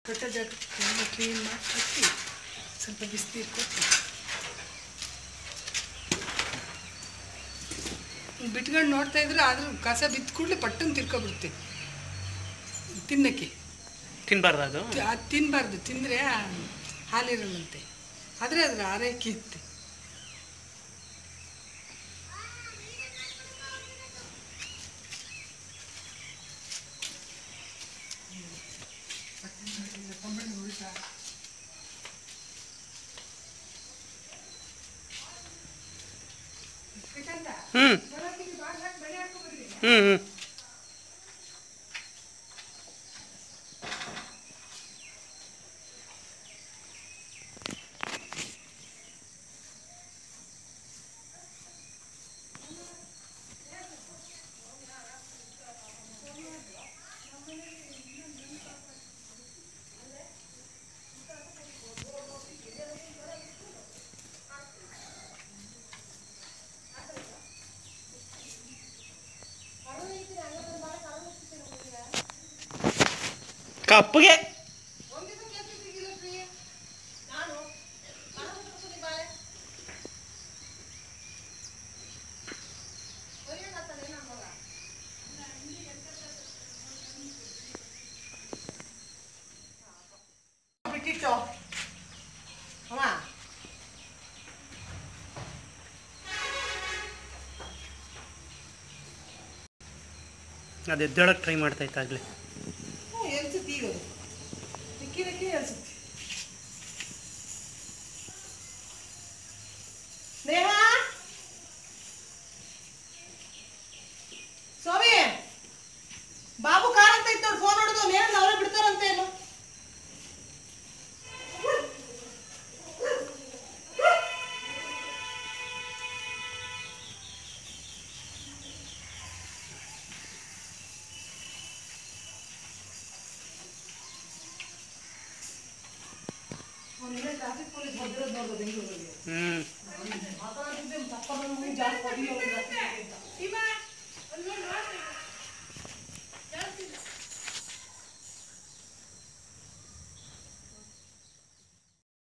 ದೊಡ್ಡ ಜಾಗ ಎಲ್ಲ ಕ್ಲೀನ್ ಮಾಡಿ ಕಟ್ಟಿ ಸ್ವಲ್ಪ ಬಿಸಿನೀರು ಕೊಟ್ಟು ಬಿಟ್ಕೊಂಡು ನೋಡ್ತಾ ಇದ್ರೆ ಆದ್ರೂ ಕಸ ಬಿದ್ದ ಕೂಡಲೇ ಪಟ್ಟನ್ನು ತಿರ್ಕೊಬಿಡುತ್ತೆ ತಿನ್ನಕ್ಕೆ ತಿನ್ಬಾರ್ದು ಅದು ಅದು ತಿನ್ನಬಾರ್ದು ತಿಂದರೆ ಹಾಲಿರಲ್ಲಂತೆ ಆದರೆ ಅದರ ಆರೈಕೆ ಇತ್ತೆ ಹ್ಞೂ ಹ್ಞೂ ಹ್ಞೂ ಕಪ್ಪಗೆ ಬಿಟ್ಟಿಟ್ಟು ಅಮ್ಮ ಅದು ಎದ್ದೇಳಕ್ಕೆ ಟ್ರೈ ಮಾಡ್ತಾ ಇತ್ತಾಗಲೇ ಎಲ್ಸುತ್ತೆ ಈಗ ಅದು ಸಿಕ್ಕಿದಕ್ಕೆ ಎಲ್ಸುತ್ತೆ ನೇಹ ಸ್ವಾಮಿ ಬಾಬು ಕಾರ್ ಅಂತ ಇತ್ತು ಫೋನ್ ಹೊಡೆದು ನೇಹ ಅವರೇ ಬಿಡ್ತಾರಂತೆ ಏನು ಟ್ರಾಫಿಕ್ ಪೊಲೀಸ್ ಬಂದಿರೋದು ನೋಡ್ಬೋದು ಬೆಂಗಳೂರಲ್ಲಿ ಹ್ಞೂ ಮಾತಾಡ್ತಿದ್ದೆ ತಪ್ಪಾಗಿ ಜಾಸ್ತಿ ಹೊಡಿಯೋದು ಜಾಸ್ತಿ ಇದೆ ಅಂತ.